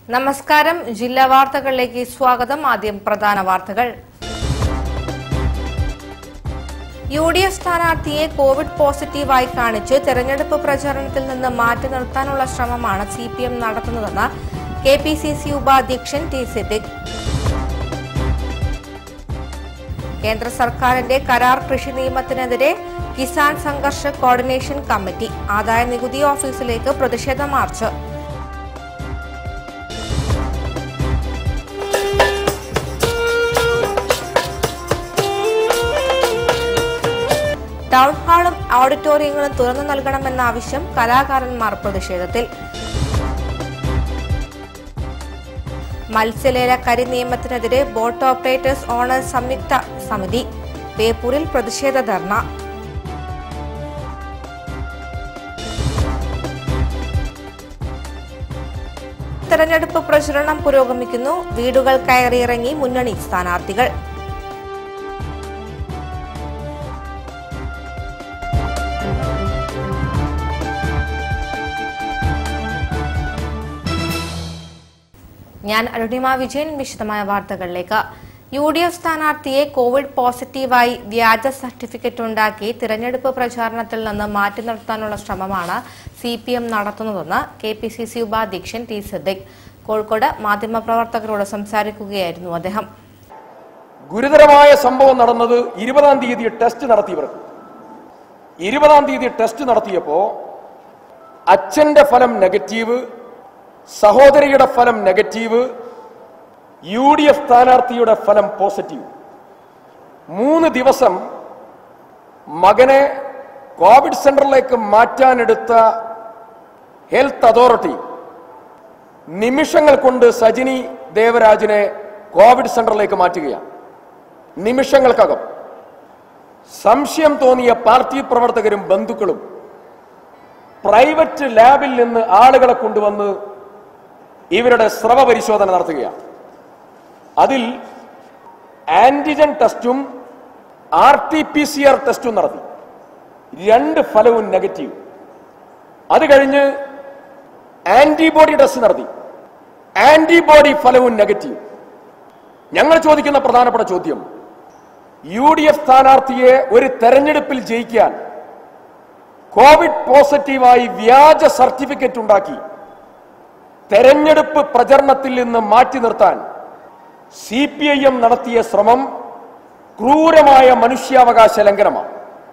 നമസ്കാരം ജില്ലാ വാർത്തകളിലേക്ക് സ്വാഗതം ആദ്യം പ്രധാന വാർത്തകൾ യു ഡി എഫ് സ്ഥാനാർത്ഥിയെ കോവിഡ് പോസിറ്റീവായി കാണിച്ച് തെരഞ്ഞെടുപ്പ് പ്രചാരണത്തിൽ നിന്ന് മാറ്റി നിർത്താനുള്ള ശ്രമമാണ് സി പി എം നടത്തുന്നതെന്ന് കെ പി സി സി ഉപാധ്യക്ഷൻ ടി സിദ്ദിഖ് കേന്ദ്ര സർക്കാരിന്റെ കരാർ കൃഷി നിയമത്തിനെതിരെ കിസാൻ സംഘർഷ കോർഡിനേഷൻ കമ്മിറ്റി ആദായ നികുതി ഓഫീസിലേക്ക് പ്രതിഷേധ മാർച്ച് ടൗൺ ഹാളും ഓഡിറ്റോറിയങ്ങളും തുറന്നു നൽകണമെന്ന ആവശ്യം കലാകാരന്മാർ പ്രതിഷേധത്തിൽ മത്സ്യലേല കരി നിയമത്തിനെതിരെ ബോട്ട് ഓപ്പറേറ്റേഴ്സ് ഓണേഴ്സ് സംയുക്ത സമിതി ബേപ്പൂരിൽ പ്രതിഷേധ ധർണ തെരഞ്ഞെടുപ്പ് പ്രചരണം പുരോഗമിക്കുന്നു വീടുകൾ കയറിയിറങ്ങി മുന്നണി സ്ഥാനാർത്ഥികൾ ഞാൻ അരുണിമ വിജയൻ വിശദമായ വാർത്തകളിലേക്ക് യു ഡി എഫ് സ്ഥാനാർത്ഥിയെ കോവിഡ് പോസിറ്റീവായി വ്യാജ സർട്ടിഫിക്കറ്റ് ഉണ്ടാക്കി തിരഞ്ഞെടുപ്പ് പ്രചാരണത്തിൽ നിന്ന് മാറ്റി നിർത്താനുള്ള ശ്രമമാണ് സി പി എം നടത്തുന്നതെന്ന് കെ പി സി സി ഉപാധ്യക്ഷൻ ടി സിദ്ദിഖ് കോഴിക്കോട് മാധ്യമപ്രവർത്തകരോട് സംസാരിക്കുകയായിരുന്നു അദ്ദേഹം ഗുരുതരമായ സംഭവം നടന്നത് ഇരുപതാം തീയതി ടെസ്റ്റ് നടത്തിയവർക്ക് ഇരുപതാം തീയതി ടെസ്റ്റ് നടത്തിയപ്പോ അച്ഛന്റെ ഫലം നെഗറ്റീവ് സഹോദരിയുടെ ഫലം നെഗറ്റീവ് യു ഡി എഫ് സ്ഥാനാർത്ഥിയുടെ ഫലം പോസിറ്റീവ് മൂന്ന് ദിവസം മകനെ കോവിഡ് സെന്ററിലേക്ക് മാറ്റാനെടുത്ത ഹെൽത്ത് അതോറിറ്റി നിമിഷങ്ങൾ കൊണ്ട് സജിനി ദേവരാജിനെ കോവിഡ് സെന്ററിലേക്ക് മാറ്റുകയാണ് നിമിഷങ്ങൾക്കകം സംശയം തോന്നിയ പാർട്ടി പ്രവർത്തകരും ബന്ധുക്കളും പ്രൈവറ്റ് ലാബിൽ നിന്ന് ആളുകളെ കൊണ്ടുവന്ന് ഇവരുടെ സ്രവ പരിശോധന നടത്തുകയാണ് അതിൽ ആന്റിജൻ ടെസ്റ്റും R T P C R ടെസ്റ്റും നടത്തി രണ്ട് ഫലവും നെഗറ്റീവ് അത് കഴിഞ്ഞ് ആന്റിബോഡി ടെസ്റ്റ് നടത്തി ആന്റിബോഡി ഫലവും നെഗറ്റീവ് ഞങ്ങൾ ചോദിക്കുന്ന പ്രധാനപ്പെട്ട ചോദ്യം യു ഡി എഫ് സ്ഥാനാർത്ഥിയെ ഒരു തെരഞ്ഞെടുപ്പിൽ ജയിക്കാൻ കോവിഡ് പോസിറ്റീവായി വ്യാജ സർട്ടിഫിക്കറ്റ് ഉണ്ടാക്കി തെരഞ്ഞെടുപ്പ് പ്രചരണത്തിൽ നിന്ന് മാറ്റി നിർത്താൻ സി പി ഐ എം നടത്തിയ ശ്രമം ക്രൂരമായ മനുഷ്യാവകാശ ലംഘനമാണ്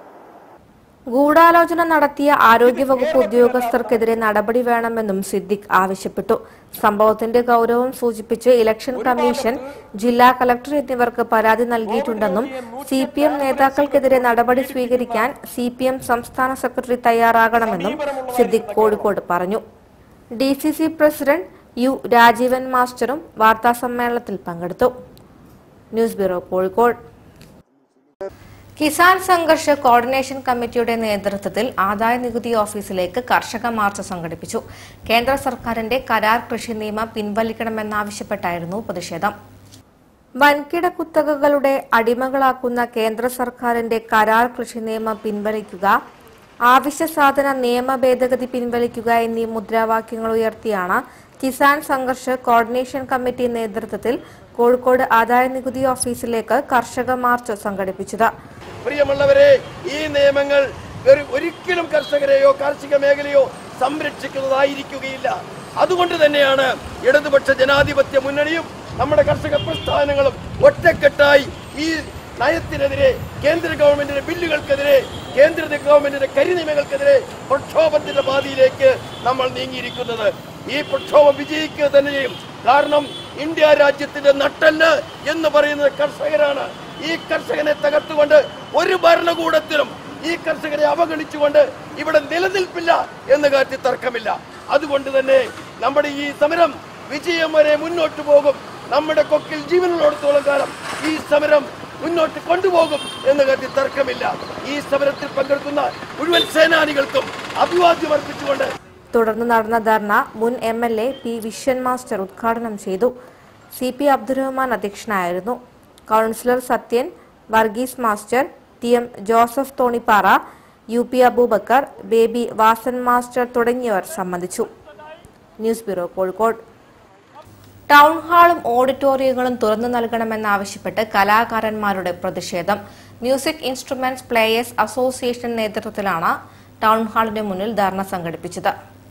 ഗൂഢാലോചന നടത്തിയ ആരോഗ്യവകുപ്പ് ഉദ്യോഗസ്ഥർക്കെതിരെ നടപടി വേണമെന്നും സിദ്ദിഖ് ആവശ്യപ്പെട്ടു സംഭവത്തിന്റെ ഗൌരവം സൂചിപ്പിച്ച് ഇലക്ഷൻ കമ്മീഷൻ ജില്ലാ കളക്ടർ എന്നിവർക്ക് പരാതി നൽകിയിട്ടുണ്ടെന്നും സി പി എം നേതാക്കൾക്കെതിരെ നടപടി സ്വീകരിക്കാൻ സി പി എം സംസ്ഥാന സെക്രട്ടറി തയ്യാറാകണമെന്നും സിദ്ദിഖ് കോഴിക്കോട് പറഞ്ഞു D C C president U Rajeevan മാസ്റ്ററും വാർത്താസമ്മേളനത്തിൽ പങ്കെടുത്തു ന്യൂസ് ബ്യൂറോ കോഴിക്കോട് കിസാൻ സംഘർഷ കോർഡിനേഷൻ കമ്മിറ്റിയുടെ നേതൃത്വത്തിൽ ആദായ നികുതി ഓഫീസിലേക്ക് കർഷക മാർച്ച് സംഘടിപ്പിച്ചു കേന്ദ്ര സർക്കാരിന്റെ കരാർ കൃഷി നിയമം പിൻവലിക്കണമെന്നാവശ്യപ്പെട്ടായിരുന്നു പ്രതിഷേധം വൻകിട കുത്തകകളുടെ അടിമകളാക്കുന്ന കേന്ദ്ര സർക്കാരിന്റെ കരാർ കൃഷി നിയമം പിൻവലിക്കുക ആവശ്യ സാധന നിയമ ഭേദഗതി പിൻവലിക്കുക എന്നീ മുദ്രാവാക്യങ്ങൾ ഉയർത്തിയാണ് കിസാൻ സംഘർഷ കോർഡിനേഷൻ കമ്മിറ്റി നേതൃത്വത്തിൽ കോഴിക്കോട് ആദായ നികുതി ഓഫീസിലേക്ക് കർഷക മാർച്ച് സംഘടിപ്പിച്ചത് പ്രിയമുള്ളവരെ ഈ നിയമങ്ങൾ ഒരു- ഒരിക്കലും കർഷകരെയോ കാർഷിക മേഖലയോ സംരക്ഷിക്കുന്നതായിരിക്കുകയില്ല അതുകൊണ്ട് തന്നെയാണ് ഇടതുപക്ഷ ജനാധിപത്യ മുന്നണിയും നമ്മുടെ കർഷക പ്രസ്ഥാനങ്ങളും ഒറ്റക്കെട്ടായി ഈ നയത്തിനെതിരെ കേന്ദ്ര ഗവൺമെന്റിന്റെ ബില്ലുകൾക്കെതിരെ കേന്ദ്ര ഗവൺമെന്റിന്റെ കരിനിയമങ്ങൾക്കെതിരെ പ്രക്ഷോഭത്തിന്റെ പാതയിലേക്ക് നമ്മൾ നീങ്ങിയിരിക്കുന്നത് ഈ പ്രക്ഷോഭം വിജയിക്കുക തന്നെ ചെയ്യും കാരണം ഇന്ത്യ രാജ്യത്തിന്റെ നട്ടല് എന്ന് പറയുന്നത് കർഷകരാണ് ഈ കർഷകനെ തകർത്തുകൊണ്ട് ഒരു ഭരണകൂടത്തിലും ഈ കർഷകരെ അവഗണിച്ചുകൊണ്ട് ഇവിടെ നിലനിൽപ്പില്ല എന്ന കാര്യത്തിൽ തർക്കമില്ല അതുകൊണ്ട് തന്നെ നമ്മുടെ ഈ സമരം വിജയം വരെ മുന്നോട്ട് പോകും നമ്മുടെ കൊക്കിൽ ജീവനുള്ളിടത്തോളം കാലം ഈ സമരം മുന്നോട്ട് കൊണ്ടുപോകും എന്ന കാര്യത്തിൽ തർക്കമില്ല ഈ സമരത്തിൽ പങ്കെടുക്കുന്ന മുഴുവൻ സേനാനികൾക്കും അഭിവാദ്യം അർപ്പിച്ചുകൊണ്ട് തുടർന്ന് നടന്ന ധർണ മുൻ M L A P Viswan master ഉദ്ഘാടനം ചെയ്തു സി പി അബ്ദുറഹ്മാൻ അധ്യക്ഷനായിരുന്നു councillor Sathyan Varghese master T M Joseph Thonippara U P Abubacker Baby Vasan master തുടങ്ങിയവർ സംബന്ധിച്ചു ന്യൂസ് ബ്യൂറോ കോഴിക്കോട് ടൗൺ ഹാളും ഓഡിറ്റോറിയങ്ങളും തുറന്നു നൽകണമെന്നാവശ്യപ്പെട്ട് കലാകാരന്മാരുടെ പ്രതിഷേധം മ്യൂസിക് ഇൻസ്ട്രുമെന്റ്സ് പ്ലേയേഴ്സ് അസോസിയേഷൻ നേതൃത്വത്തിലാണ് ടൗൺ ഹാളിന് മുന്നിൽ ധർണ സംഘടിപ്പിച്ചത്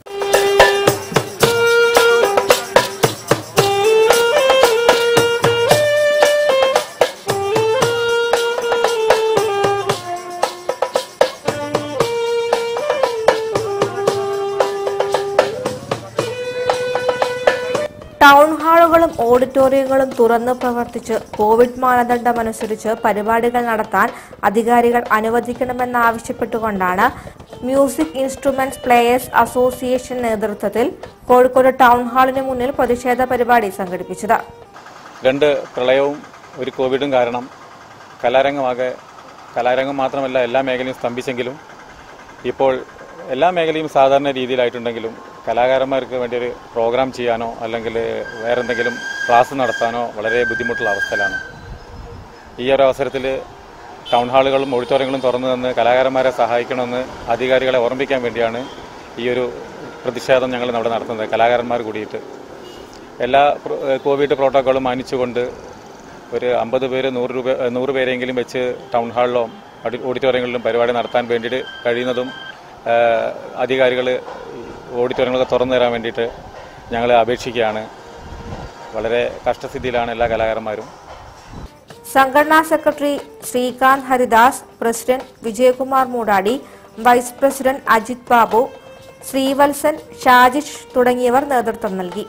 ടൗൺ ഹാളുകളും ഓഡിറ്റോറിയങ്ങളും തുറന്ന് പ്രവർത്തിച്ച് കോവിഡ് മാനദണ്ഡമനുസരിച്ച് പരിപാടികൾ നടത്താൻ അധികാരികൾ അനുവദിക്കണമെന്നാവശ്യപ്പെട്ടുകൊണ്ടാണ് മ്യൂസിക് ഇൻസ്ട്രുമെന്റ്സ് പ്ലേയേഴ്സ് അസോസിയേഷൻ നേതൃത്വത്തിൽ കോഴിക്കോട് ടൗൺ ഹാളിന് മുന്നിൽ പ്രതിഷേധ പരിപാടി സംഘടിപ്പിച്ചത് രണ്ട് പ്രളയവും ഒരു കോവിഡും കാരണം കലാരംഗമാകെ കലാരംഗം മാത്രമല്ല എല്ലാ മേഖലയും സ്തംഭിച്ചെങ്കിലും ഇപ്പോൾ എല്ലാ മേഖലയും സാധാരണ രീതിയിലായിട്ടുണ്ടെങ്കിലും കലാകാരന്മാർക്ക് വേണ്ടി ഒരു പ്രോഗ്രാം ചെയ്യാനോ അല്ലെങ്കിൽ വേറെ എന്തെങ്കിലും ക്ലാസ് നടത്താനോ വളരെ ബുദ്ധിമുട്ടുള്ള അവസ്ഥയിലാണ് ഈ ഒരു അവസരത്തിൽ ടൗൺ ഹാളുകളും ഓഡിറ്റോറിയങ്ങളും തുറന്നു തന്ന് കലാകാരന്മാരെ സഹായിക്കണമെന്ന് അധികാരികളെ ഓർമ്മിപ്പിക്കാൻ വേണ്ടിയാണ് ഈ ഒരു പ്രതിഷേധം ഞങ്ങൾ ഇവിടെ നടത്തുന്നത് കലാകാരന്മാർ കൂടിയിട്ട് എല്ലാ പ്രോ- ഏഹ് കോവിഡ് പ്രോട്ടോക്കോളും മാനിച്ചുകൊണ്ട് ഒരു അമ്പത് പേര് നൂറ് രൂപ ഏഹ് നൂറ് പേരെങ്കിലും വെച്ച് ടൗൺ ഹാളിലോ ഓഡി- ഓഡിറ്റോറിയങ്ങളിലും പരിപാടി നടത്താൻ വേണ്ടിയിട്ട് കഴിയുന്നതും അധികാരികൾ ഓഡിറ്റോറിയങ്ങളൊക്കെ തുറന്നു തരാൻ വേണ്ടിയിട്ട് ഞങ്ങൾ അപേക്ഷിക്കുകയാണ് വളരെ കഷ്ടസ്ഥിതിയിലാണ് എല്ലാ കലാകാരന്മാരും സംഘടനാ secretary Srikanth Haridas president Vijayakumar Moodadi vice president Ajith Babu Sreevalsan Shajish തുടങ്ങിയവർ നേതൃത്വം നൽകി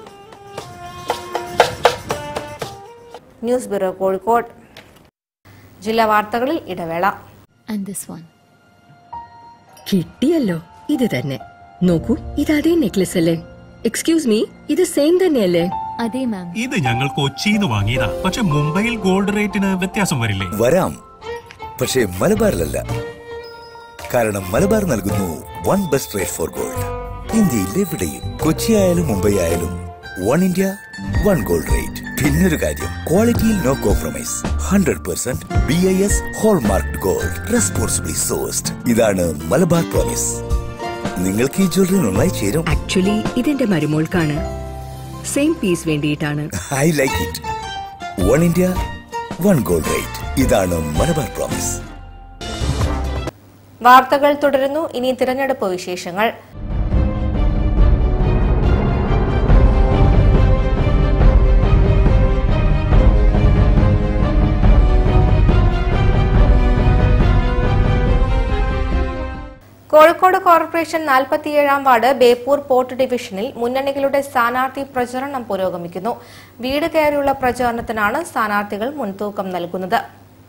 ന്യൂസ് ബ്യൂറോ കോഴിക്കോട് ജില്ലാ വാർത്തകളിൽ ഇടവേള and this one. കിട്ടിയല്ലോ ഇത് തന്നെ നോക്കൂ ഇത് അതേ നെക്ലസ് അല്ലേ എക്സ്ക്യൂസ് മീ ഇത് സെയിം തന്നെയല്ലേ അതെ മാം ഇത് ഞങ്ങൾ കൊച്ചിന്ന് വാങ്ങിയതാ പക്ഷെ മുംബൈയിൽ ഗോൾഡ് റേറ്റിന് വ്യത്യാസം വരില്ലേ വരാം പക്ഷേ മലബാറിലല്ല കാരണം മലബാർ നൽകുന്നു one best rate for gold ഇന്ത്യയിൽ എവിടെയും കൊച്ചി ആയാലും മുംബൈ ആയാലും one India one gold rate പിന്നൊരു കാര്യം ക്വാളിറ്റിയിൽ no compromise hundred percent B I S hallmark gold responsibly sourced ഇതാണ് മലബാർ പ്രോമിസ് നിങ്ങൾക്ക് ഈ ജ്വല്ലറി നന്നായി ചേരും ആക്ച്വലി ഇതെന്റെ മരുമോൾക്കാണ് സെയിം പീസ് വേണ്ടിയിട്ടാണ് I like it one India one gold rate ഇതാണ് മലബാർ പ്രോമിസ് വാർത്തകൾ തുടരുന്നു ഇനി തിരഞ്ഞെടുപ്പ് വിശേഷങ്ങൾ കോഴിക്കോട് കോർപ്പറേഷൻ നാൽപ്പത്തിയേഴാം വാർഡ് ബേപ്പൂർ പോർട്ട് ഡിവിഷനിൽ മുന്നണികളുടെ സ്ഥാനാർത്ഥി പ്രചരണം പുരോഗമിക്കുന്നു വീട് കയറിയുള്ള പ്രചാരണത്തിനാണ് സ്ഥാനാർത്ഥികൾ മുൻതൂക്കം നൽകുന്നത്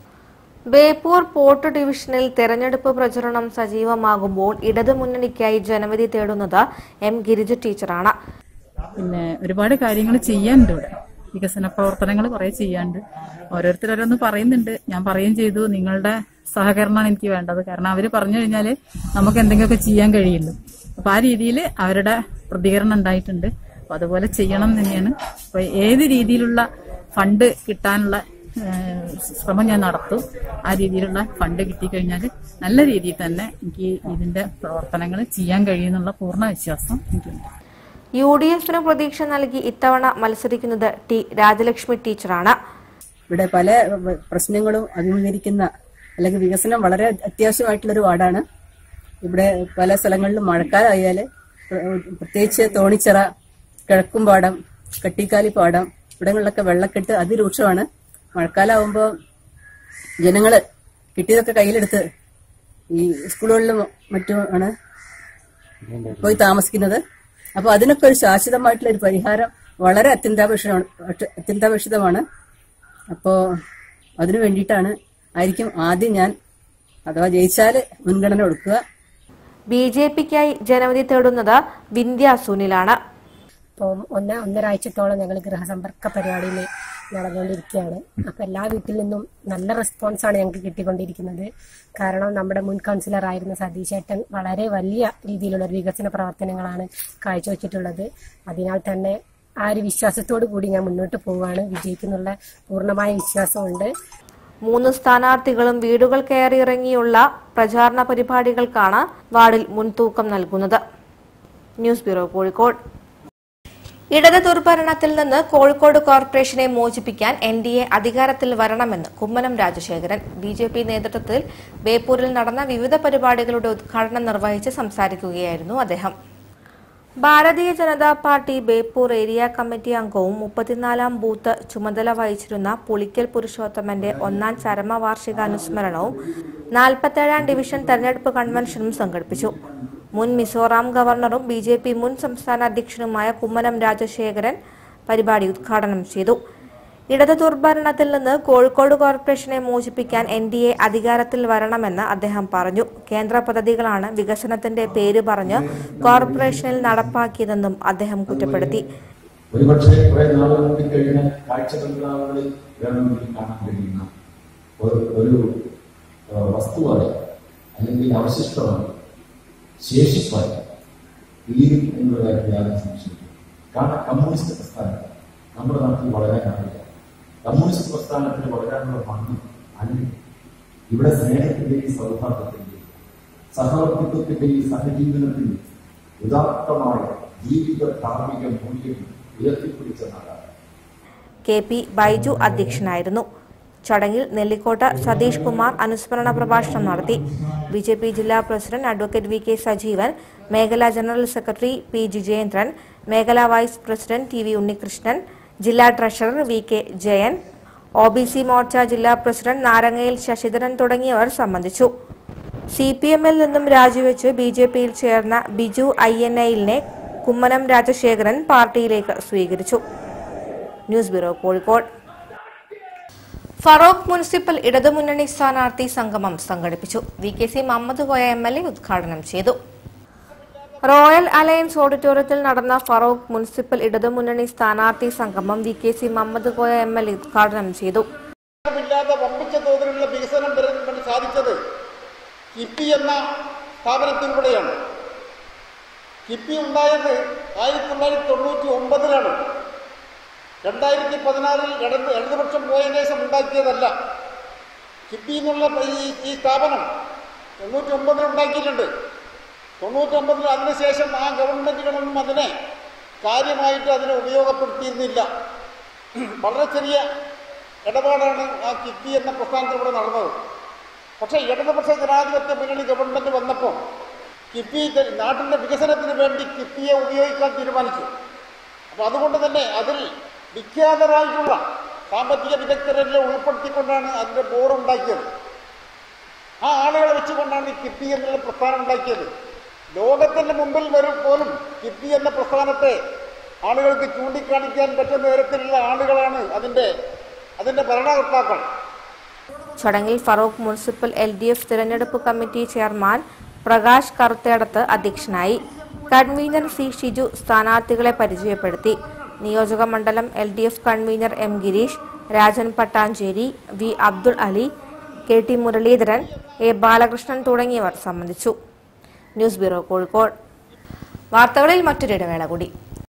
ബേപ്പൂർ പോർട്ട് ഡിവിഷനിൽ തെരഞ്ഞെടുപ്പ് പ്രചരണം സജീവമാകുമ്പോൾ ഇടതുമുന്നണിക്കായി ജനവിധി തേടുന്നത് എം ഗിരിജ ടീച്ചറാണ് പിന്നെ ഒരുപാട് കാര്യങ്ങൾ ചെയ്യാനുണ്ട് ഇവിടെ വികസന പ്രവർത്തനങ്ങൾ കുറെ ചെയ്യാണ്ട് ഓരോരുത്തർ ഓരോന്ന് പറയുന്നുണ്ട് ഞാൻ പറയുകയും ചെയ്തു നിങ്ങളുടെ സഹകരണമാണ് എനിക്ക് വേണ്ടത് കാരണം അവര് പറഞ്ഞു കഴിഞ്ഞാല് നമുക്ക് എന്തെങ്കിലുമൊക്കെ ചെയ്യാൻ കഴിയുള്ളൂ അപ്പൊ ആ രീതിയിൽ അവരുടെ പ്രതികരണം ഉണ്ടായിട്ടുണ്ട് അപ്പൊ അതുപോലെ ചെയ്യണം എന്ന് തന്നെയാണ് അപ്പൊ ഏത് രീതിയിലുള്ള ഫണ്ട് കിട്ടാനുള്ള ഏഹ്, ശ്രമം ഞാൻ നടത്തും ആ രീതിയിലുള്ള ഫണ്ട് കിട്ടിക്കഴിഞ്ഞാൽ നല്ല രീതിയിൽ തന്നെ എനിക്ക് ഇതിന്റെ പ്രവർത്തനങ്ങൾ ചെയ്യാൻ കഴിയുന്നുള്ള പൂർണ്ണ വിശ്വാസം എനിക്കുണ്ട് യു ഡി എഫിന് പ്രതീക്ഷ നൽകി ഇത്തവണ മത്സരിക്കുന്നത് ടി രാജലക്ഷ്മി ടീച്ചറാണ് ഇവിടെ പല പ്രശ്നങ്ങളും അഭിമുഖീകരിക്കുന്ന അല്ലെങ്കിൽ വികസനം വളരെ അത്യാവശ്യമായിട്ടുള്ള ഒരു വാർഡാണ് ഇവിടെ പല സ്ഥലങ്ങളിലും മഴക്കാലമായാൽ പ്രത്യേകിച്ച് തോണിച്ചിറ കിഴക്കുംപാടം കട്ടിക്കാലി പാടം ഇവിടങ്ങളിലൊക്കെ വെള്ളക്കെട്ട് അതിരൂക്ഷമാണ് മഴക്കാലമാകുമ്പോൾ ജനങ്ങള് കിട്ടിയതൊക്കെ കയ്യിലെടുത്ത് ഈ സ്കൂളുകളിലും മറ്റുമാണ് പോയി താമസിക്കുന്നത് അപ്പൊ അതിനൊക്കെ ഒരു ശാശ്വതമായിട്ടുള്ള ഒരു പരിഹാരം വളരെ അത്യന്താപേക്ഷിതമാണ് അത്യന്താപേക്ഷിതമാണ് അപ്പോ അതിനു വേണ്ടിയിട്ടാണ് ആയിരിക്കും ആദ്യം ഞാൻ അഥവാ ജയിച്ചാല് മുൻഗണന കൊടുക്കുക ബി ജെ പിക്കായി ജനവിധി തേടുന്നത് വിന്ധ്യ സുനിലാണ് ഇപ്പം ഒന്ന് ഒന്നരാഴ്ചത്തോളം ഞങ്ങൾ ഗൃഹസമ്പർക്ക പരിപാടിയിൽ നടന്നുകൊണ്ടിരിക്കുകയാണ് അപ്പം എല്ലാ വീട്ടിൽ നിന്നും നല്ല റെസ്പോൺസാണ് ഞങ്ങൾക്ക് കിട്ടിക്കൊണ്ടിരിക്കുന്നത് കാരണം നമ്മുടെ മുൻ കൗൺസിലർ ആയിരുന്ന സതീഷ് ഏട്ടൻ വളരെ വലിയ രീതിയിലുള്ള ഒരു വികസന പ്രവർത്തനങ്ങളാണ് കാഴ്ചവെച്ചിട്ടുള്ളത് അതിനാൽ തന്നെ ആ ഒരു വിശ്വാസത്തോടു കൂടി ഞാൻ മുന്നോട്ട് പോവുകയാണ് വിജയിക്കുന്നുള്ള പൂർണ്ണമായ വിശ്വാസമുണ്ട് മൂന്ന് സ്ഥാനാർത്ഥികളും വീടുകൾ കയറിയിറങ്ങിയുള്ള പ്രചാരണ പരിപാടികൾക്കാണ് വാർഡിൽ മുൻതൂക്കം നൽകുന്നത് ന്യൂസ് ബ്യൂറോ കോഴിക്കോട് ഇടത് ദുർഭരണത്തിൽ നിന്ന് കോഴിക്കോട് കോർപ്പറേഷനെ മോചിപ്പിക്കാൻ എൻ ഡി എ അധികാരത്തിൽ വരണമെന്ന് Kummanam Rajasekharan B J P നേതൃത്വത്തിൽ ബേപ്പൂരിൽ നടന്ന വിവിധ പരിപാടികളുടെ ഉദ്ഘാടനം നിർവഹിച്ച് സംസാരിക്കുകയായിരുന്നു അദ്ദേഹം Bharatiya Janata party Beypore area committee അംഗവും മുപ്പത്തിനാലാം ബൂത്ത് ചുമതല വഹിച്ചിരുന്ന പുളിക്കൽ പുരുഷോത്തമന്റെ ഒന്നാം ചരമവാർഷിക അനുസ്മരണവും നാൽപ്പത്തേഴാം ഡിവിഷൻ തെരഞ്ഞെടുപ്പ് കൺവെൻഷനും സംഘടിപ്പിച്ചു മുൻ മിസോറാം ഗവർണറും ബി ജെ പി മുൻ സംസ്ഥാന അധ്യക്ഷനുമായ കുമ്മനം രാജശേഖരൻ പരിപാടി ഉദ്ഘാടനം ചെയ്തു ഇടത് ദുർഭരണത്തിൽ നിന്ന് കോഴിക്കോട് കോർപ്പറേഷനെ മോചിപ്പിക്കാൻ എൻ ഡി എ അധികാരത്തിൽ വരണമെന്ന് അദ്ദേഹം പറഞ്ഞു കേന്ദ്ര പദ്ധതികളാണ് വികസനത്തിന്റെ പേര് പറഞ്ഞ് കോർപ്പറേഷനിൽ നടപ്പാക്കിയതെന്നും അദ്ദേഹം കുറ്റപ്പെടുത്തി ഒരുപക്ഷെ കുറെ നാളുകൾക്ക് കഴിഞ്ഞ കാഴ്ച ബംഗ്ലാവുകളിൽ വേണമെങ്കിൽ കാണാൻ കഴിയുന്ന ഒരു ഒരു ആ, വസ്തുവായി അല്ലെങ്കിൽ അവശിഷ്ടമായി ശേഷിപ്പായി തീരും എന്നുള്ള കാര്യത്തിൽ യാതൊരു സംശയമില്ല കാരണം കമ്മ്യൂണിസ്റ്റ് പ്രസ്ഥാനം നമ്മുടെ നാട്ടിൽ വളരാനാവില്ല കമ്മ്യൂണിസ്റ്റ് പ്രസ്ഥാനത്തിന് വളരാനുള്ള മണ്ണ് അല്ല ഇവിടെ സ്നേഹത്തിന്റെയും സൗഹാർദ്ദത്തിന്റെയും സഹവർത്തിത്വത്തിന്റെയും സഹജീവനത്തിന്റെയും ഉദാത്തമായ ജീവിത ധാർമ്മിക മൂല്യം ഉയർത്തിപ്പിടിച്ച നാടാണ് കെ പി ബൈജു അധ്യക്ഷനായിരുന്നു ചടങ്ങിൽ നെല്ലിക്കോട്ട് സതീഷ് കുമാർ അനുസ്മരണ പ്രഭാഷണം നടത്തി ബി ജെ പി ജില്ലാ president advocate V K Sajeevan മേഖലാ ജനറൽ സെക്രട്ടറി പി ജിജേന്ദ്രൻ മേഖലാ vice president T V Unnikrishnan ജില്ലാ treasurer V K Jayan O B C Morcha ജില്ലാ പ്രസിഡന്റ് നാരങ്ങയിൽ ശശിധരൻ തുടങ്ങിയവർ സംബന്ധിച്ചു സി പി എമ്മിൽ നിന്നും രാജിവെച്ച് ബി ജെ പിയിൽ ചേർന്ന ബിജു ഐ എൻ ഐലിനെ കുമ്മനം രാജശേഖരൻ പാർട്ടിയിലേക്ക് സ്വീകരിച്ചു news bureau Kozhikode Feroke municipal ഇടതുമുന്നണി സ്ഥാനാർത്ഥി സംഗമം സംഘടിപ്പിച്ചു V K C Muhammad Koya M L A ഉദ്ഘാടനം ചെയ്തു റോയൽ അലയൻസ് ഓഡിറ്റോറിയത്തിൽ നടന്ന ഫറോക്ക് മുനിസിപ്പൽ ഇടതുമുന്നണി സ്ഥാനാർത്ഥി സംഗമം V K C Muhammad Koya M L A ഉദ്ഘാടനം ചെയ്തു ഇല്ലാതെ വമ്പിച്ച തോതിലുള്ള വികസനം വരാൻ വേണ്ടി സാധിച്ചത് കിപ്പി എന്ന സ്ഥാപനത്തിലൂടെയാണ് കിപ്പി ഉണ്ടായത് ആയിരത്തി തൊള്ളായിരത്തി തൊണ്ണൂറ്റി ഒമ്പതിലാണ് രണ്ടായിരത്തി പതിനാറിൽ ഇടത് ഇടതുപക്ഷം പോയതിനു ശേഷം ഉണ്ടാക്കിയതല്ല കിപ്പി എന്നുള്ള ഈ ഈ സ്ഥാപനം തൊണ്ണൂറ്റി ഒമ്പതിൽ ഉണ്ടാക്കിയിട്ടുണ്ട് തൊണ്ണൂറ്റി ഒമ്പതിൽ അതിനുശേഷം ആ ഗവൺമെന്റുകളൊന്നും അതിനെ കാര്യമായിട്ട് അതിനെ ഉപയോഗപ്പെടുത്തിയിരുന്നില്ല വളരെ ചെറിയ ഇടപാടാണ് ആ കിഫ്ബി എന്ന പ്രസ്ഥാനത്തിലൂടെ നടന്നത് പക്ഷേ ഇടതുപക്ഷ ജനാധിപത്യ മുന്നണി ഗവൺമെന്റ് വന്നപ്പോൾ കിഫ്ബി ത- നാട്ടിന്റെ വികസനത്തിന് വേണ്ടി കിഫ്ബിയെ ഉപയോഗിക്കാൻ തീരുമാനിച്ചു അപ്പോൾ അതുകൊണ്ട് തന്നെ അതിൽ വിഖ്യാതരായിട്ടുള്ള സാമ്പത്തിക വിദഗ്ധരെല്ലാം ഉൾപ്പെടുത്തിക്കൊണ്ടാണ് അതിന്റെ ബോർഡ് ഉണ്ടാക്കിയത് ആ ആളുകളെ വെച്ചുകൊണ്ടാണ് ഈ കിഫ്ബി എന്നുള്ള പ്രസ്ഥാനം ഉണ്ടാക്കിയത് ലോകത്തിന്റെ മുമ്പിൽ വരും പോലും കിഫ്ബി എന്ന പ്രസ്ഥാനത്തെ ആളുകൾക്ക് ചൂണ്ടിക്കാണിക്കാൻ പറ്റുന്ന തരത്തിലുള്ള ആളുകളാണ് അതിന്റെ അതിന്റെ ഭരണകർത്താക്കൾ ചടങ്ങിൽ Feroke municipal L D F തിരഞ്ഞെടുപ്പ് കമ്മിറ്റി ചെയർമാൻ പ്രകാശ് കറുത്തേടത്ത് അധ്യക്ഷനായി കൺവീനർ സി ഷിജു സ്ഥാനാർത്ഥികളെ പരിചയപ്പെടുത്തി നിയോജക മണ്ഡലം L D F convener M Gireesh Rajan Pattancheri V Abdul Ali K T Muraleedharan A Balakrishnan തുടങ്ങിയവർ സംബന്ധിച്ചു ന്യൂസ് ബ്യൂറോ കോഴിക്കോട് വാർത്തകളിൽ മറ്റൊരു ഇടവേള കൂടി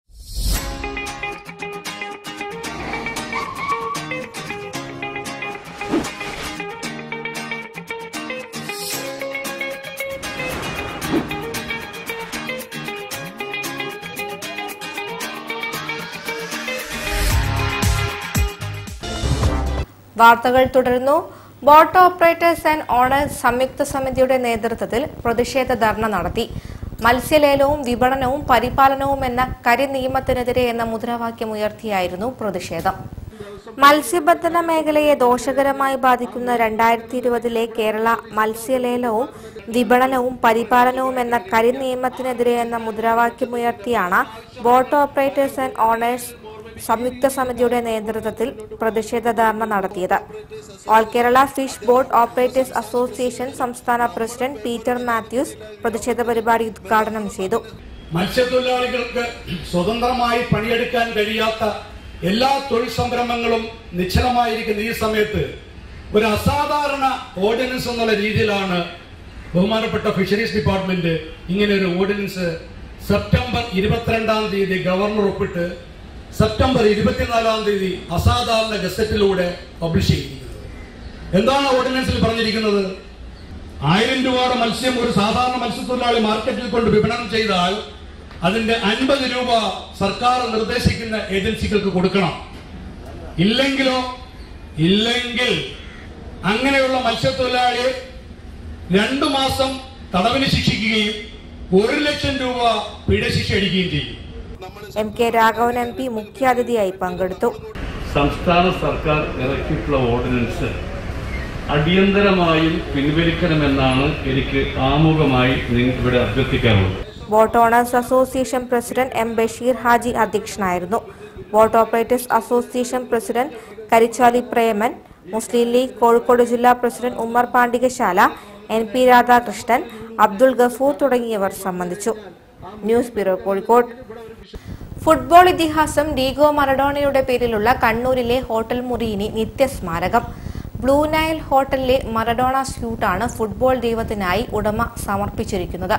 വാർത്തകൾ തുടരുന്നു ബോട്ട് ഓപ്പറേറ്റേഴ്സ് ആൻഡ് ഓണേഴ്സ് സംയുക്ത സമിതിയുടെ നേതൃത്വത്തിൽ പ്രതിഷേധ ധർണ നടത്തി മത്സ്യലേലവും വിപണനവും പരിപാലനവും എന്ന കരി നിയമത്തിനെതിരെ എന്ന മുദ്രാവാക്യം ഉയർത്തിയായിരുന്നു പ്രതിഷേധം മത്സ്യബന്ധന മേഖലയെ ദോഷകരമായി ബാധിക്കുന്ന രണ്ടായിരത്തി ഇരുപതിലെ കേരള മത്സ്യലേലവും വിപണനവും പരിപാലനവും എന്ന കരി നിയമത്തിനെതിരെ എന്ന മുദ്രാവാക്യമുയർത്തിയാണ് ബോട്ട് ഓപ്പറേറ്റേഴ്സ് ആൻഡ് ഓണേഴ്സ് സംയുക്ത സമിതിയുടെ നേതൃത്വത്തിൽ പ്രതിഷേധ ധർണ നടത്തിയത് all Kerala fish boat operators association സംസ്ഥാന പ്രസിഡന്റ് പീറ്റർ മാത്യൂസ് പ്രതിഷേധ പരിപാടി ഉദ്ഘാടനം ചെയ്തു മത്സ്യത്തൊഴിലാളികൾക്ക് സ്വതന്ത്രമായി പണിയെടുക്കാൻ കഴിയാത്ത എല്ലാ തൊഴിൽ സംരംഭങ്ങളും നിശ്ചലമായിരിക്കുന്ന ഈ സമയത്ത് ഒരു അസാധാരണ ഓർഡിനൻസ് എന്നുള്ള രീതിയിലാണ് ബഹുമാനപ്പെട്ട ഫിഷറീസ് ഡിപ്പാർട്ട്മെന്റ് ഇങ്ങനെ ഒരു ഓർഡിനൻസ് സെപ്റ്റംബർ ഇരുപത്തിരണ്ടാം തീയതി ഗവർണർ ഒപ്പിട്ട് സെപ്റ്റംബർ ഇരുപത്തിനാലാം തീയതി അസാധാരണ ഗസറ്റിലൂടെ പബ്ലിഷ് ചെയ്തിരിക്കുന്നത് എന്താണ് ഓർഡിനൻസിൽ പറഞ്ഞിരിക്കുന്നത് ആയിരം രൂപയുടെ മത്സ്യം ഒരു സാധാരണ മത്സ്യത്തൊഴിലാളി മാർക്കറ്റിൽ കൊണ്ട് വിപണനം ചെയ്താൽ അതിന്റെ അൻപത് രൂപ സർക്കാർ നിർദ്ദേശിക്കുന്ന ഏജൻസികൾക്ക് കൊടുക്കണം ഇല്ലെങ്കിലോ ഇല്ലെങ്കിൽ അങ്ങനെയുള്ള മത്സ്യത്തൊഴിലാളിയെ രണ്ടു മാസം തടവിന് ശിക്ഷിക്കുകയും ഒരു ലക്ഷം രൂപ പിഴശിക്ഷ അടിക്കുകയും ചെയ്യും M K Raghavan M P മുഖ്യാതിഥിയായി പങ്കെടുത്തു സംസ്ഥാന സർക്കാർ ഇറക്കിയിട്ടുള്ള ഓർഡിനൻസ് അടിയന്തരമായും പിൻവലിക്കണമെന്നാണ് എനിക്ക് ആമുഖമായി നി- ഇവിടെ അഭ്യർത്ഥിക്കാനുള്ളത് boat owners association president M Basheer Haji അധ്യക്ഷനായിരുന്നു boat operators association president Karichali Preman Muslim League Kozhikode ജില്ലാ president Ummer Pandikasala N P Radhakrishnan Abdul Gafoor തുടങ്ങിയവർ സംബന്ധിച്ചു ന്യൂസ് ബ്യൂറോ കോഴിക്കോട് ഫുട്ബോൾ ഇതിഹാസം ഡീഗോ മറഡോണയുടെ പേരിലുള്ള കണ്ണൂരിലെ ഹോട്ടൽ മുറിയിനി നിത്യസ്മാരകം ബ്ലൂ നൈൽ ഹോട്ടലിലെ മറഡോണ സ്യൂട്ടാണ് ഫുട്ബോൾ ദൈവത്തിനായി ഉടമ സമർപ്പിച്ചിരിക്കുന്നത്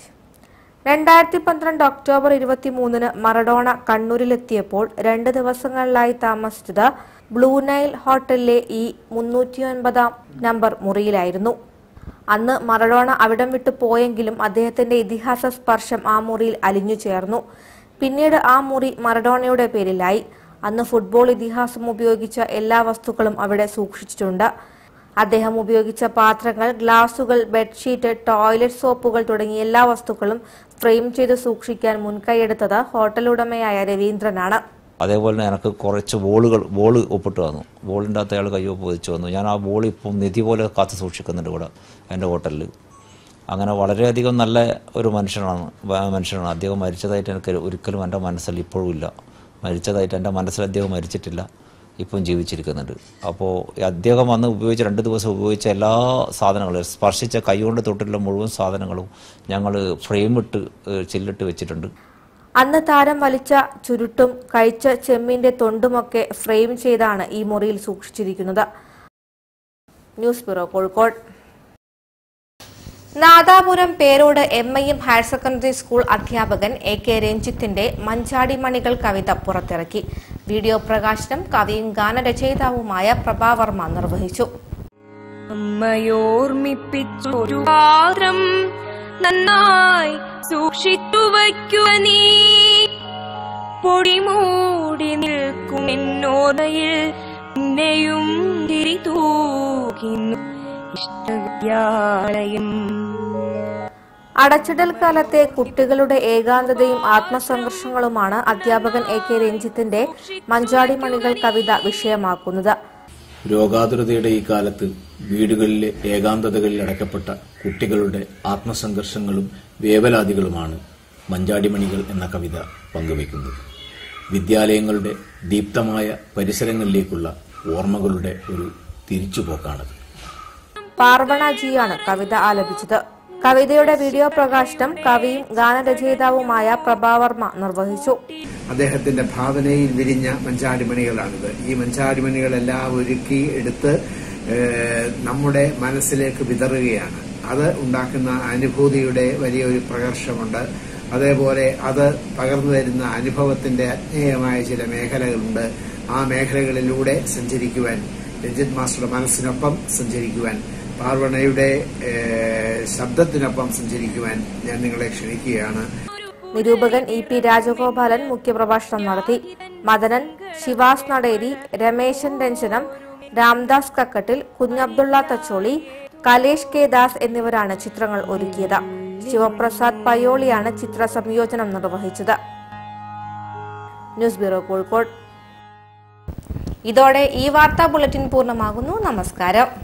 രണ്ടായിരത്തി പന്ത്രണ്ട് ഒക്ടോബർ ഇരുപത്തിമൂന്നിന് മറഡോണ കണ്ണൂരിലെത്തിയപ്പോൾ രണ്ട് ദിവസങ്ങളിലായി താമസിച്ചത് ബ്ലൂ നൈൽ ഹോട്ടലിലെ ഈ മുന്നൂറ്റിയൊൻപതാം നമ്പർ മുറിയിലായിരുന്നു അന്ന് മറഡോണ അവിടം വിട്ടു പോയെങ്കിലും അദ്ദേഹത്തിന്റെ ഇതിഹാസ സ്പർശം ആ മുറിയിൽ അലിഞ്ഞു ചേർന്നു പിന്നീട് ആ മുറി മറഡോണയുടെ പേരിലായി അന്ന് ഫുട്ബോൾ ഇതിഹാസം ഉപയോഗിച്ച എല്ലാ വസ്തുക്കളും അവിടെ സൂക്ഷിച്ചിട്ടുണ്ട് അദ്ദേഹം ഉപയോഗിച്ച പാത്രങ്ങൾ ഗ്ലാസുകൾ ബെഡ്ഷീറ്റ് ടോയ്ലറ്റ് സോപ്പുകൾ തുടങ്ങിയ എല്ലാ വസ്തുക്കളും ഫ്രെയിം ചെയ്ത് സൂക്ഷിക്കാൻ മുൻകൈയെടുത്തത് ഹോട്ടൽ ഉടമയായ രവീന്ദ്രനാണ് അതേപോലെ തന്നെ എനിക്ക് കുറച്ച് ബോളുകൾ ബോൾ ഒപ്പിട്ട് വന്നു ബോളിൻ്റെ അകത്ത് അയാൾ കയ്യൊപ്പ് വെച്ച് വന്നു ഞാൻ ആ ബോൾ ഇപ്പം നിധി പോലെ കാത്തു സൂക്ഷിക്കുന്നുണ്ട് ഇവിടെ എൻ്റെ ഹോട്ടലിൽ അങ്ങനെ വളരെയധികം നല്ല ഒരു മനുഷ്യനാണ് വ- മനുഷ്യനാണ് അദ്ദേഹം മരിച്ചതായിട്ട് എനിക്ക് ഒരിക്കലും എൻ്റെ മനസ്സിൽ ഇപ്പോഴും ഇല്ല മരിച്ചതായിട്ട് എൻ്റെ മനസ്സിൽ അദ്ദേഹം മരിച്ചിട്ടില്ല ഇപ്പം ജീവിച്ചിരിക്കുന്നുണ്ട് അപ്പോൾ അദ്ദേഹം അന്ന് ഉപയോഗിച്ച രണ്ട് ദിവസം ഉപയോഗിച്ച എല്ലാ സാധനങ്ങളും സ്പർശിച്ച കൈകൊണ്ട് തൊട്ടുള്ള മുഴുവൻ സാധനങ്ങളും ഞങ്ങൾ ഫ്രെയിമിട്ട് ഏഹ്, ചില്ലിട്ട് വെച്ചിട്ടുണ്ട് അന്ന് താരം വലിച്ച ചുരുട്ടും കഴിച്ച ചെമ്മിന്റെ തൊണ്ടുമൊക്കെ ഫ്രെയിം ചെയ്താണ് ഈ മുറിയിൽ സൂക്ഷിച്ചിരിക്കുന്നത് news bureau Kozhikode Nadapuram Perode M I M higher secondary school അധ്യാപകൻ എ കെ രഞ്ജിത്തിന്റെ മഞ്ചാടി മണികൾ കവിത പുറത്തിറക്കി വീഡിയോ പ്രകാശനം കവിയും ഗാനരചയിതാവുമായ പ്രഭാവർമ്മ നിർവഹിച്ചു അമ്മയോർമ്മിപ്പിച്ചൊരു പാത്രം നന്നായി സൂക്ഷിച്ചു വയ്ക്കുക നീ പൊടിമൂടി നിൽക്കും എന്നോദയിൽ എന്നെയും തിരിതൂകിന്നു ഇഷ്ടവിദ്യാലയം അടച്ചിടൽ കാലത്തെ കുട്ടികളുടെ ഏകാന്തതയും ആത്മസംഘർഷങ്ങളുമാണ് അധ്യാപകൻ എ കെ രഞ്ജിത്തിന്റെ മഞ്ചാടി മണികൾ കവിത വിഷയമാക്കുന്നത് രോഗാതുരതയുടെ ഈ കാലത്ത് വീടുകളിലെ ഏകാന്തതകളിൽ അടക്കപ്പെട്ട കുട്ടികളുടെ ആത്മസംഘർഷങ്ങളും വേവലാതികളുമാണ് മഞ്ചാടിമണികൾ എന്ന കവിത പങ്കുവയ്ക്കുന്നത് വിദ്യാലയങ്ങളുടെ ദീപ്തമായ പരിസരങ്ങളിലേക്കുള്ള ഓർമ്മകളുടെ ഒരു തിരിച്ചുപോക്കാണത് പാർവണജിയാണ് കവിത ആലപിച്ചത് കവിതയുടെ വീഡിയോ പ്രകാശനം കവിയും ഗാനരചയിതാവുമായ പ്രഭാവർമ്മ നിർവഹിച്ചു അദ്ദേഹത്തിന്റെ ഭാവനയിൽ വിരിഞ്ഞ മഞ്ചാടിമണികളാണിത് ഈ മഞ്ചാടിമണികളെല്ലാം ഒരുക്കി എടുത്ത് ഏഹ്, നമ്മുടെ മനസ്സിലേക്ക് വിതറുകയാണ് അത് ഉണ്ടാക്കുന്ന അനുഭൂതിയുടെ വലിയൊരു പ്രകർഷമുണ്ട് അതേപോലെ അത് പകർന്നു തരുന്ന അനുഭവത്തിന്റെ അജ്ഞേയമായ ചില മേഖലകളുണ്ട് ആ മേഖലകളിലൂടെ സഞ്ചരിക്കുവാൻ രഞ്ജിത് മാസ്റ്ററുടെ മനസ്സിനൊപ്പം സഞ്ചരിക്കുവാൻ പാർവണയുടെ ഏഹ്, ശബ്ദത്തിനൊപ്പം സഞ്ചരിക്കുവാൻ ഞാൻ നിങ്ങളെ ക്ഷണിക്കുകയാണ് നിരൂപകൻ ഇ പി രാജഗോപാലൻ മുഖ്യപ്രഭാഷണം നടത്തി മദനൻ ശിവാസ് നടേരി രമേശൻ രഞ്ജനം രാംദാസ് കക്കട്ടിൽ കുഞ്ഞബ്ദുള്ള തച്ചോളി കലേഷ് കെ ദാസ് എന്നിവരാണ് ചിത്രങ്ങൾ ഒരുക്കിയത് ശിവപ്രസാദ് പയോളിയാണ് ചിത്ര സംയോജനം നിർവഹിച്ചത് ന്യൂസ് ബ്യൂറോ കോഴിക്കോട് ഇതോടെ ഈ വാർത്താ ബുള്ളറ്റിൻ പൂർണ്ണമാകുന്നു നമസ്കാരം